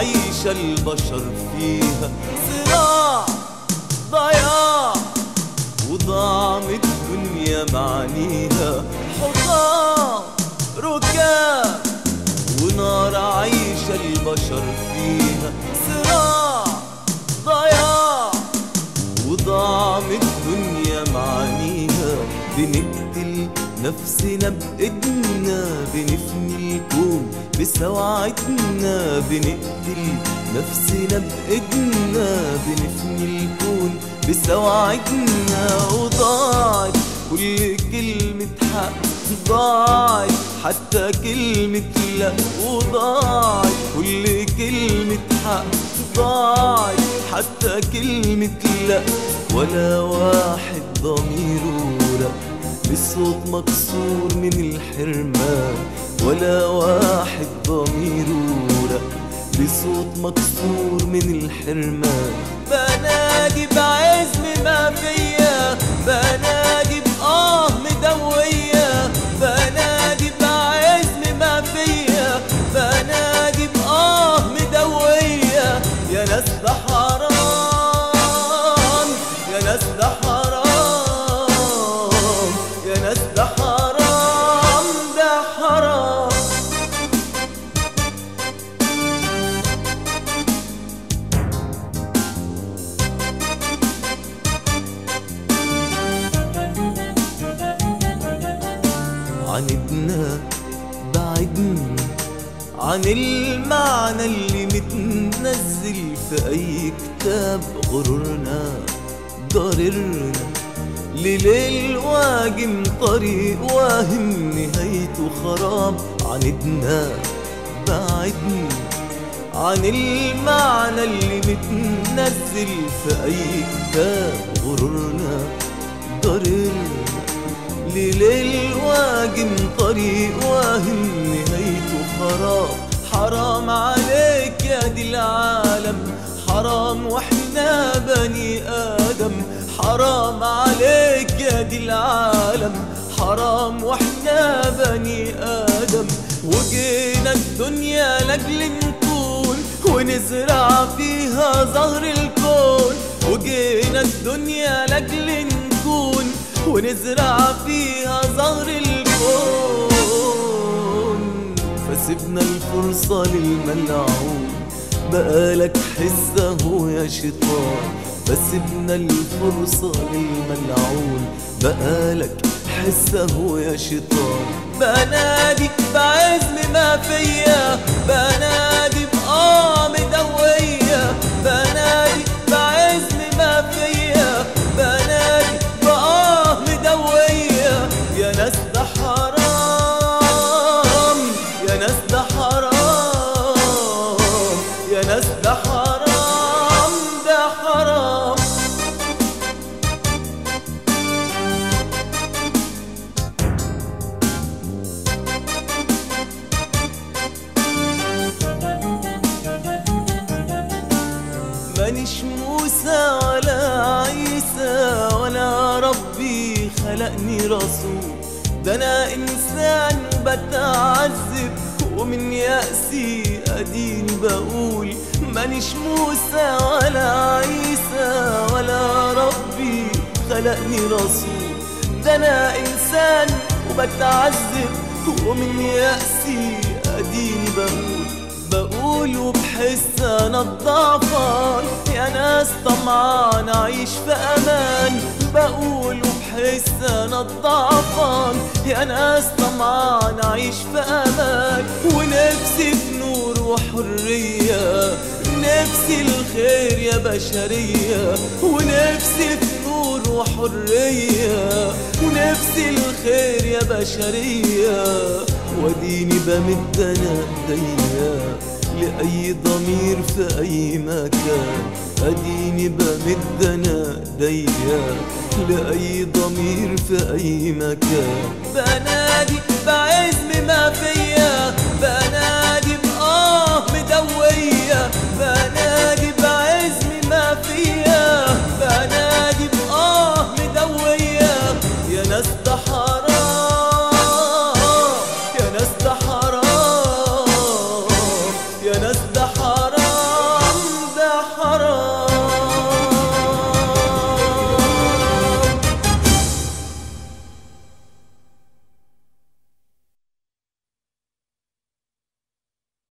عايش البشر فيها صراع ضياع وضاع من الدنيا معانيها حطام ركاب ونار عايش البشر فيها صراع ضياع وضاع من الدنيا معانيها بنقتل نفسنا بإيدنا بنفني الكون بسوعتنا بنقتل نفسنا بإيدنا بنفني الكون بسوعتنا وضاعت كل كلمة حق ضاعت حتى كلمة لا وضاعت كل كلمة حق ضاعت حتى كلمة لا ولا واحد ضميره لا بصوت مكسور من الحرمان ولا واحد ضميره لا بصوت مكسور من الحرمان بنادي بعزم ما فيا بنادي بآه مدوية بنادي بعزم ما فيا بنادي بآه مدوية يا ناس ده حرام يا ناس ده حرام يا ناس ده حرام ده حرام عندنا بعدنا عن المعنى اللي متنزل في أي كتاب غرورنا ضررنا لليل واجم طريق واهم نهايته خراب عندنا بعدنا عن المعنى اللي متنزل في أي كتاب غرورنا ضررنا لليل واجم طريق واهم نهايته خراب حرام عليك يا دي العالم حرام واحنا بني آدم حرام عليك يا دي العالم حرام واحنا بني آدم وجينا الدنيا لأجل نكون ونزرع فيها زهر الكون وجينا الدنيا لأجل نكون ونزرع فيها زهر الكون فسيبنا الفرصة للملعون بقالك حسه يا شيطان فسيبنا الفرصة للملعون بقالك حسه يا شيطان بنادي بعزم ما فيا بنادي بآه مدوية بنادي بعزم ما فيا بنادي بآه مدوية يا ناس ده حرام يا ناس ده حرام يا ناس ده حرام ده حرام مانيش موسى ولا عيسى ولا ربي خلقني رسول ده انا انسان بتعذب ومن يأسي اديني بقول مانيش موسى ولا عيسى ولا ربي خلقني رسول ده انا انسان وبتعذب ومن يأسي اديني بقول بقول وبحس انا الضعفان يا ناس طمعان اعيش في امان بقول وبحس انا الضعفان يا ناس طمعان اعيش في امان ونفسي في نور وحريه نفسي الخير يا بشريه ونفسي في نور وحريه ونفسي الخير يا بشريه وديني بمد انا ايديا لاي ضمير في اي مكان اديني بمد انا ايديا لاي ضمير في اي مكان بنادي بعزم ما فيا